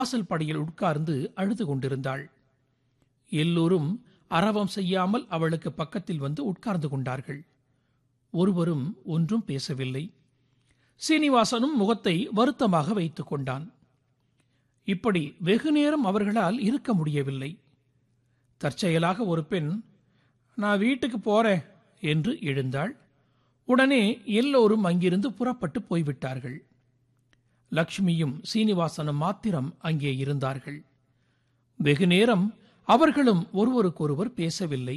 வாசல் படியில் உட்கார்ந்து அழுது கொண்டிருந்தாள் எல்லோரும் அரவம் செய்யாமல் அவளுக்கு பக்கத்தில் வந்து உட்கார்ந்து கொண்டார்கள் ஒருவரும் ஒன்றும் பேசவில்லை சீனிவாசனும் முகத்தை வருத்தமாக வைத்துக் கொண்டான் இப்படி வெகு நேரம் அவர்களால் இருக்க முடியவில்லை தற்செயலாக ஒரு பெண் நான் வீட்டுக்கு போறேன் என்று எழுந்தாள் உடனே எல்லோரும் அங்கிருந்து புறப்பட்டு போய்விட்டார்கள் லக்ஷ்மியும் சீனிவாசனும் மாத்திரம் அங்கே இருந்தார்கள் வெகு நேரம் அவர்களும் ஒருவருக்கொருவர் பேசவில்லை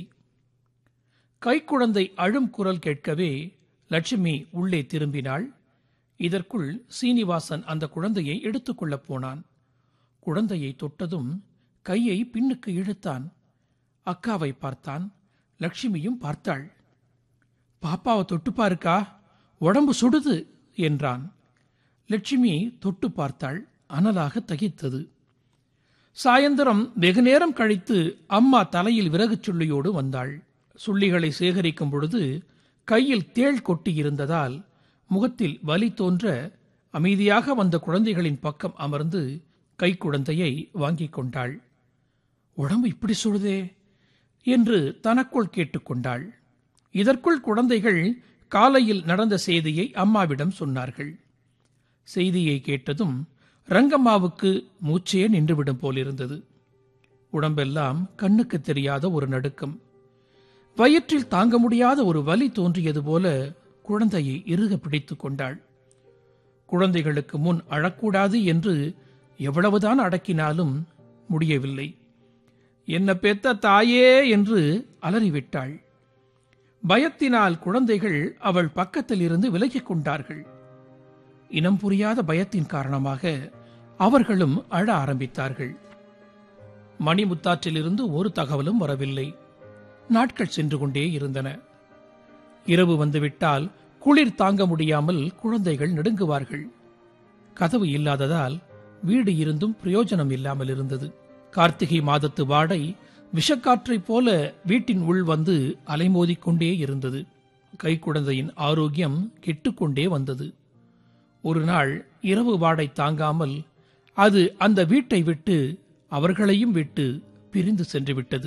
கைக்குழந்தை அழும் குரல் கேட்கவே லட்சுமி உள்ளே திரும்பினாள் இதற்குள் சீனிவாசன் அந்த குழந்தையை எடுத்துக்கொள்ளப் போனான் குழந்தையை தொட்டதும் கையை பின்னுக்கு இழுத்தான் அக்காவை பார்த்தான் லட்சுமியும் பார்த்தாள் பாப்பாவை தொட்டு பாருக்கா உடம்பு சுடுது என்றான் லட்சுமி தொட்டு பார்த்தாள் அனலாக தகித்தது சாயந்தரம் வெகு நேரம் கழித்து அம்மா தலையில் விறகுச் சுள்ளியோடு வந்தாள் சுள்ளிகளை சேகரிக்கும் பொழுது கையில் தேள் கொட்டியிருந்ததால் முகத்தில் வலி தோன்ற அமைதியாக வந்த குழந்தைகளின் பக்கம் அமர்ந்து கைக்குழந்தையை வாங்கிக் கொண்டாள் உடம்பு இப்படி சுடுதே என்று தனக்குள் கேட்டுக்கொண்டாள் இதற்குள் குழந்தைகள் காலையில் நடந்த செய்தியை அம்மாவிடம் சொன்னார்கள் செய்தியை கேட்டதும் ரங்கம்மாவுக்கு மூச்சே நின்றுவிடும் போலிருந்தது உடம்பெல்லாம் கண்ணுக்கு தெரியாத ஒரு நடுக்கம் வயிற்றில் தாங்க முடியாத ஒரு வலி தோன்றியது போல குழந்தையை இறுக பிடித்துக் கொண்டாள் குழந்தைகளுக்கு முன் அழக்கூடாது என்று எவ்வளவுதான் அடக்கினாலும் முடியவில்லை என்ன பெத்த தாயே என்று அலறிவிட்டாள் பயத்தினால் குழந்தைகள் அவள் பக்கத்தில் இருந்து விலகிக் கொண்டார்கள் இனம் புரியாத பயத்தின் காரணமாக அவர்களும் அழ ஆரம்பித்தார்கள் மணிமுத்தாற்றிலிருந்து ஒரு தகவலும் வரவில்லை நாட்கள் சென்று கொண்டே இருந்தன இரவு வந்துவிட்டால் குளிர் தாங்க முடியாமல் குழந்தைகள் நடுங்குவார்கள் கதவு இல்லாததால் வீடு இருந்தும் பிரயோஜனம் இல்லாமல் இருந்தது கார்த்திகை மாதத்து வாடை விஷக்காற்றைப் போல வீட்டின் உள் வந்து அலைமோதிக் கொண்டே இருந்தது கைக்குழந்தையின் ஆரோக்கியம் கெட்டுக்கொண்டே வந்தது ஒரு நாள் இரவு வாடை தாங்காமல் அது அந்த வீட்டை விட்டு அவர்களையும் விட்டு பிரிந்து சென்று விட்டது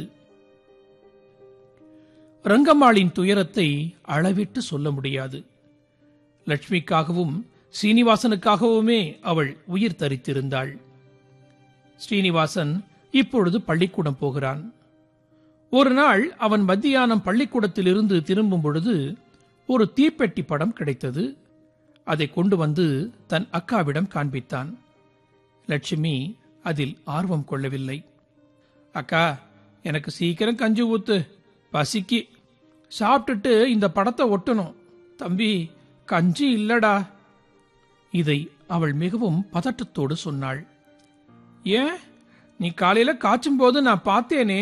ரங்கம்மாளின் துயரத்தை அளவிட்டு சொல்ல முடியாது லட்சுமிக்காகவும் சீனிவாசனுக்காகவுமே அவள் உயிர் தரித்திருந்தாள் ஸ்ரீனிவாசன் இப்பொழுது பள்ளிக்கூடம் போகிறான் ஒரு நாள் அவன் மத்தியானம் பள்ளிக்கூடத்திலிருந்து திரும்பும் பொழுது ஒரு தீப்பெட்டி படம் கிடைத்தது அதை கொண்டு வந்து தன் அக்காவிடம் காண்பித்தான் லட்சுமி அதில் ஆர்வம் கொள்ளவில்லை அக்கா எனக்கு சீக்கிரம் கஞ்சி ஊத்து பசிக்கு சாப்பிட்டுட்டு இந்த படத்தை ஒட்டணும் தம்பி கஞ்சி இல்லடா இதை அவள் மிகவும் பதட்டத்தோடு சொன்னாள் ஏன் நீ காலையில காய்ச்சும் போது நான் பார்த்தேனே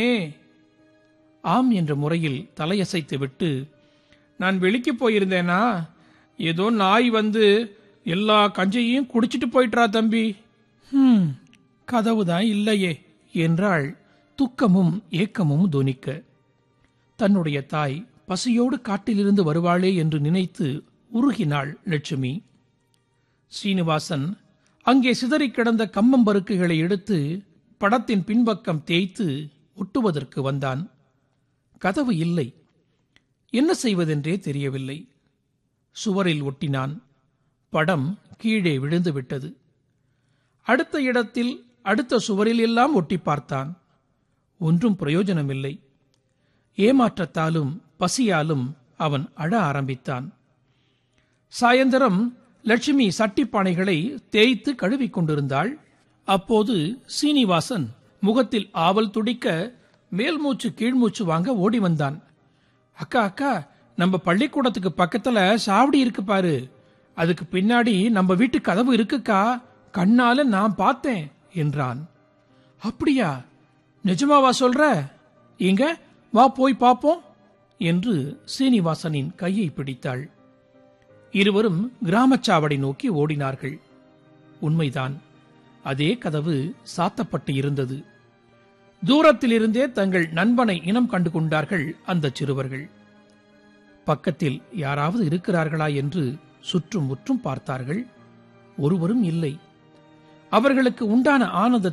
ஆம் என்ற முறையில் தலையசைத்து விட்டு நான் வெளிக்கு போயிருந்தேனா ஏதோ நாய் வந்து எல்லா கஞ்சையும் குடிச்சிட்டு போயிட்டா தம்பி ஹம் கதவுதான் இல்லையே என்றாள் துக்கமும் ஏக்கமும் துணிக்க தன்னுடைய தாய் பசியோடு காட்டிலிருந்து வருவாளே என்று நினைத்து உருகினாள் லட்சுமி ஸ்ரீனிவாசன் அங்கே சிதறிக் கிடந்த கம்மம்பருக்குகளை எடுத்து படத்தின் பின்பக்கம் தேய்த்து ஒட்டுவதற்கு வந்தான் கதவு இல்லை என்ன செய்வதென்றே தெரியவில்லை சுவரில் ஒட்டினான் படம் கீழே விழுந்து விட்டது அடுத்த இடத்தில் அடுத்த சுவரில் எல்லாம் ஒட்டி பார்த்தான் ஒன்றும் பிரயோஜனமில்லை ஏமாற்றத்தாலும் பசியாலும் அவன் அழ ஆரம்பித்தான் சாயந்தரம் லட்சுமி சட்டிப்பானைகளை தேய்த்து கழுவிக் கொண்டிருந்தாள் அப்போது சீனிவாசன் முகத்தில் ஆவல் துடிக்க மேல் மூச்சு கீழ்மூச்சு வாங்க ஓடி வந்தான் அக்கா அக்கா நம்ம பள்ளிக்கூடத்துக்கு பக்கத்துல சாவடி இருக்கு பாரு அதுக்கு பின்னாடி நம்ம வீட்டு கதவு இருக்குக்கா கண்ணால நான் பார்த்தேன் என்றான் அப்படியா நிஜமாவா சொல்ற இங்க வா போய் பாப்போம் என்று சீனிவாசனின் கையை பிடித்தாள் இருவரும் கிராமச்சாவடி நோக்கி ஓடினார்கள் உண்மைதான் அதே கதவு சாத்தப்பட்டு இருந்தது தூரத்திலிருந்தே தங்கள் நண்பனை இனம் கண்டு கொண்டார்கள் அந்த சிறுவர்கள் பக்கத்தில் யாராவது இருக்கிறார்களா என்று சுற்றும் முற்றும் பார்த்தார்கள் ஒருவரும் இல்லை அவர்களுக்கு உண்டான ஆனந்த